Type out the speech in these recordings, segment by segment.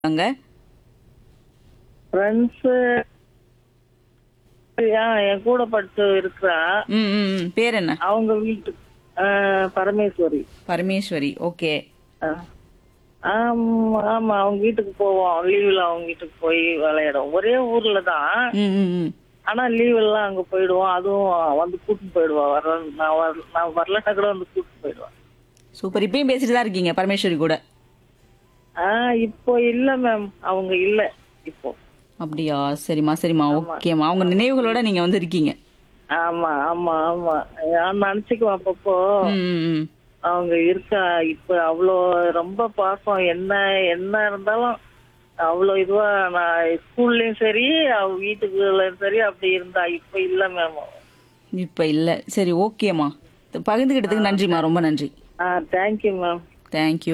அங்க ஃப்ரெண்ட்ஸு என் கூட படிச்சு இருக்கிறா ம் ம் ம். பேர் என்ன அவங்க வீட்டு ஆ, பரமேஸ்வரி பரமேஸ்வரி ஓகே ஆ. ஆமா ஆமா அவங்க வீட்டுக்கு போவோம் லீவுல அவங்க வீட்டுக்கு போய் விளையாடுவோம் ஒரே ஊர்ல தான் ம் ம் ம் ஆனா லீவ் எல்லாம் அங்க போயிடுவோம் அதுவும் வந்து கூட்டிட்டு போயிடுவா வர நான் வர நான் வரலன்னா கூட வந்து கூட்டிட்டு போயிடுவேன் சூப்பர் இப்பயும் பேசிட்டு தான் இருக்கீங்க பரமேஸ்வரி கூட ஆஹ் இப்போ இல்ல மேம் அவங்க இல்ல இப்போ அப்படியா சரிம்மா சரிம்மா ஓகேம்மா அவங்க நினைவுகளோட நீங்க வந்து இருக்கீங்க ஆமா ஆமா ஆமா நான் நினைச்சுக்குவேன் அப்பப்போ ம் ம் ம் அவங்க இருக்கா இப்ப அவ்வளோ ரொம்ப பாசம் என்ன என்ன இருந்தாலும் அவ்வளோ இதுவா நான் ஸ்கூல்லயும் சரி அவ வீட்டுக்குள்ளயும் சரி அப்படி இருந்தா இப்ப இல்ல மேம் இப்ப இல்ல சரி ஓகேம்மா பகிர்ந்துகிட்டதுக்கு நன்றிம்மா ரொம்ப நன்றி ஆ தேங்க்யூ மேம் தேங்க்யூ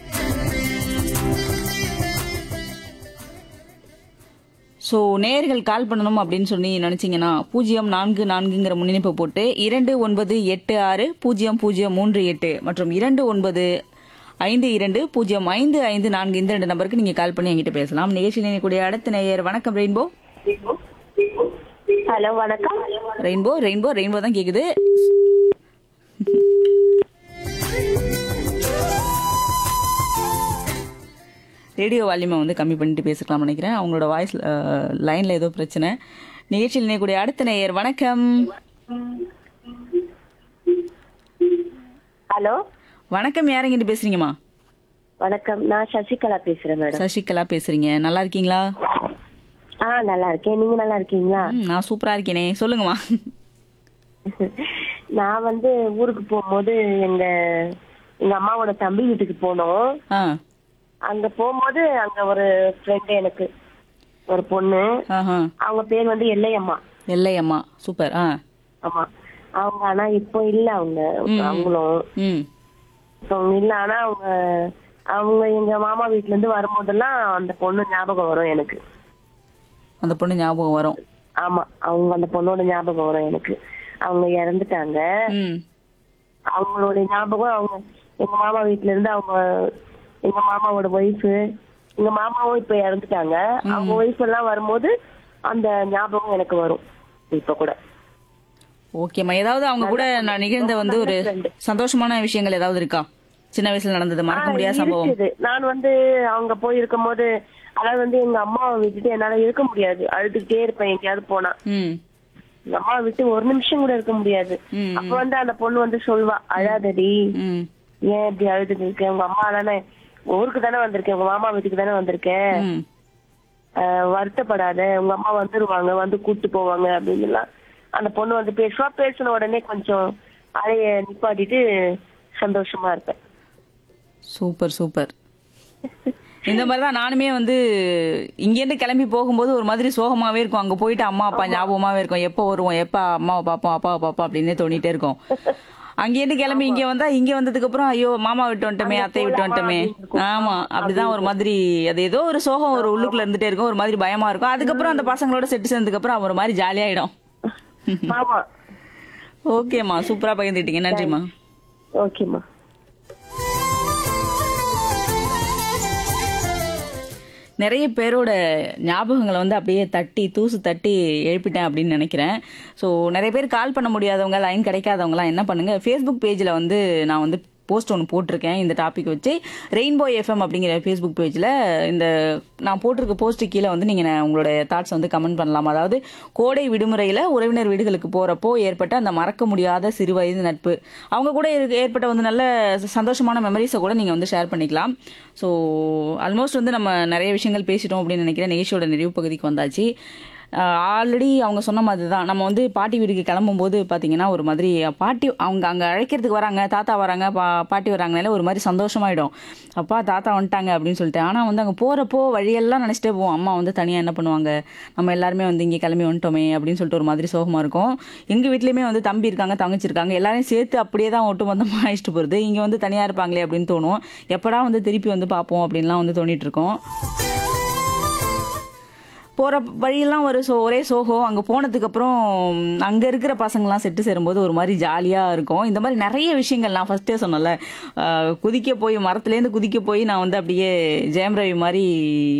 ஸோ நேர்கள் கால் பண்ணணும் அப்படின்னு சொல்லி நினைச்சீங்கன்னா பூஜ்ஜியம் நான்கு நான்குங்கிற முன்னிணைப்பை போட்டு இரண்டு ஒன்பது எட்டு ஆறு பூஜ்ஜியம் பூஜ்ஜியம் மூன்று எட்டு மற்றும் இரண்டு ஒன்பது ஐந்து இரண்டு பூஜ்ஜியம் ஐந்து ஐந்து நான்கு இந்த ரெண்டு நம்பருக்கு நீங்க கால் பண்ணி என்கிட்ட பேசலாம் நிகழ்ச்சியில் இணையக்கூடிய அடுத்த நேயர் வணக்கம் ரெயின்போ ஹலோ வணக்கம் ரெயின்போ ரெயின்போ ரெயின்போ தான் கேக்குது ரேடியோ வால்யூமை வந்து கம்மி பண்ணிட்டு பேசிக்கலாம் நினைக்கிறேன் அவங்களோட வாய்ஸ் லைன்ல ஏதோ பிரச்சனை நிகழ்ச்சியில் இணையக்கூடிய அடுத்த நேயர் வணக்கம் ஹலோ வணக்கம் யாருங்கிட்ட பேசுறீங்கம்மா வணக்கம் நான் சசிகலா பேசுறேன் மேடம் சசிகலா பேசுறீங்க நல்லா இருக்கீங்களா ஆ நல்லா இருக்கேன் நீங்க நல்லா இருக்கீங்களா ம், நான் சூப்பரா இருக்கேனே சொல்லுங்கம்மா நான் வந்து ஊருக்கு போகும்போது எங்க எங்க அம்மாவோட தம்பி வீட்டுக்கு போனோம் ஆ அங்க போகும்போது அங்க ஒரு ஃப்ரெண்டு எனக்கு ஒரு பொண்ணு ஆஹா அவங்க பேர் வந்து எல்லையம்மா எல்லையம்மா சூப்பர் ஆ ஆமா அவங்க ஆனா இப்போ இல்ல அவங்க அவங்களும் ம் இப்போ அவங்க இல்ல ஆனா அவங்க அவங்க எங்க மாமா வீட்ல இருந்து வரும்போதெல்லாம் அந்த பொண்ணு ஞாபகம் வரும் எனக்கு அந்த பொண்ணு ஞாபகம் வரும் ஆமா அவங்க அந்த பொண்ணோட ஞாபகம் வரும் எனக்கு அவங்க இறந்துட்டாங்க ம் அவங்களோட ஞாபகம் அவங்க எங்க மாமா வீட்ல இருந்து அவங்க எங்க மாமாவோட ஒய்ஃப் எங்க மாமாவும் இப்ப இறந்துட்டாங்க அவங்க ஒய்ஃப் எல்லாம் வரும்போது அந்த ஞாபகம் எனக்கு வரும் இப்ப கூட ஓகேம்மா ஏதாவது அவங்க கூட நான் நிகழ்ந்த வந்து ஒரு சந்தோஷமான விஷயங்கள் ஏதாவது இருக்கா சின்ன வயசுல நடந்தது மறக்க முடியாத சம்பவம் இருக்குது நான் வந்து அவங்க போயிருக்கும் போது அதாவது வந்து எங்க அம்மாவை விட்டுட்டு என்னால இருக்க முடியாது அழுதுகிட்டே இருப்பேன் எங்கேயாவது போனா ம் எங்க அம்மாவை விட்டு ஒரு நிமிஷம் கூட இருக்க முடியாது ம், அப்ப வந்து அந்த பொண்ணு வந்து சொல்வா அழாதடி ம் ஏன் இப்படி அழுதுட்டு இருக்க உங்க அம்மா தானே ஊருக்கு தானே வந்திருக்கேன் உங்க மாமா வீட்டுக்கு தானே வந்திருக்கேன் ம் ஆஹ் வருத்தப்படாத உங்க அம்மா வந்துருவாங்க வந்து கூட்டு போவாங்க அப்படின்னு எல்லாம் அந்த பொண்ணு வந்து பேசுவா பேசின உடனே கொஞ்சம் அழைய நிப்பாட்டிட்டு சந்தோஷமா இருப்பேன் சூப்பர் சூப்பர் இந்த மாதிரி தான் நானுமே வந்து இங்கேருந்து கிளம்பி போகும்போது ஒரு மாதிரி சோகமாவே இருக்கும் அங்க போயிட்டு அம்மா அப்பா ஞாபகமாவே இருக்கும் எப்போ வருவோம் எப்ப அம்மாவை பார்ப்போம் அப்பாவை பார்ப்போம் அப்படின்னே தோணிட்டே இருக்கும் அங்கேருந்து கிளம்பி இங்க வந்தா இங்க வந்ததுக்கு அப்புறம் ஐயோ மாமா விட்டு வந்துட்டோமே அத்தை விட்டு வந்துட்டோமே ஆமா அப்படிதான் ஒரு மாதிரி அது ஏதோ ஒரு சோகம் ஒரு உள்ளுக்குள்ள இருந்துட்டே இருக்கும் ஒரு மாதிரி பயமா இருக்கும் அதுக்கப்புறம் அந்த பசங்களோட செட்டு சேர்ந்ததுக்கு அப்புறம் ஒரு மாதிரி ஜாலியாயிடும் ஆமா ஓகேம்மா சூப்பரா பகிர்ந்துட்டீங்க நன்றிம்மா ஓகேம்மா நிறைய பேரோட ஞாபகங்களை வந்து அப்படியே தட்டி தூசு தட்டி எழுப்பிட்டேன் அப்படின்னு நினைக்கிறேன் ஸோ நிறைய பேர் கால் பண்ண முடியாதவங்க லைன் கிடைக்காதவங்கலாம் என்ன பண்ணுங்க ஃபேஸ்புக் பேஜில் வந்து நான் வந்து போஸ்ட் ஒன்று போட்டிருக்கேன் இந்த டாபிக் வச்சு ரெயின்போ எஃப்எம் அப்படிங்கிற ஃபேஸ்புக் பேஜில் இந்த நான் போட்டிருக்க போஸ்ட்டு கீழே வந்து நீங்கள் உங்களோட தாட்ஸ் வந்து கமெண்ட் பண்ணலாம் அதாவது கோடை விடுமுறையில் உறவினர் வீடுகளுக்கு போகிறப்போ ஏற்பட்ட அந்த மறக்க முடியாத சிறு வயது நட்பு அவங்க கூட இருக்க- ஏற்பட்ட வந்து நல்ல சந்தோஷமான மெமரிஸை கூட நீங்கள் வந்து ஷேர் பண்ணிக்கலாம் ஸோ ஆல்மோஸ்ட் வந்து நம்ம நிறைய விஷயங்கள் பேசிட்டோம் அப்படின்னு நினைக்கிறேன் நிகழ்ச்சியோட நிறைவு பகுதிக்கு வந்தாச்சு ஆல்ரெடி அவங்க சொன்ன மாதிரி தான் நம்ம வந்து பாட்டி வீட்டுக்கு கிளம்பும்போது பார்த்தீங்கன்னா ஒரு மாதிரி பாட்டி அவங்க அங்கே அழைக்கிறதுக்கு வராங்க தாத்தா வராங்க பா பாட்டி வராங்கனால ஒரு மாதிரி சந்தோஷமாயிடும் அப்பா தாத்தா வந்துட்டாங்க அப்படின்னு சொல்லிட்டு ஆனால் வந்து அங்கே போகிறப்போ வழியெல்லாம் நினச்சிட்டே போவோம் அம்மா வந்து தனியாக என்ன பண்ணுவாங்க நம்ம எல்லாருமே வந்து இங்கே கிளம்பி வந்துட்டோமே அப்படின்னு சொல்லிட்டு ஒரு மாதிரி சோகமாக இருக்கும் எங்கள் வீட்லேயுமே வந்து தம்பி இருக்காங்க தங்கச்சி இருக்காங்க எல்லாரையும் சேர்த்து அப்படியே தான் ஒட்டு மொத்தமாக அழைச்சிட்டு போகிறது இங்கே வந்து தனியாக இருப்பாங்களே அப்படின்னு தோணும் எப்படா வந்து திருப்பி வந்து பார்ப்போம் அப்படின்லாம் வந்து தோணிட்டு இருக்கோம் போகிற வழியெல்லாம் ஒரு சோ ஒரே சோகம் அங்கே போனதுக்கப்புறம் அங்கே இருக்கிற பசங்கள்லாம் செட்டு சேரும்போது ஒரு மாதிரி ஜாலியாக இருக்கும் இந்த மாதிரி நிறைய விஷயங்கள் நான் ஃபஸ்ட்டே சொன்னல குதிக்க போய் மரத்துலேருந்து குதிக்க போய் நான் வந்து அப்படியே ஜெயம் ரவி மாதிரி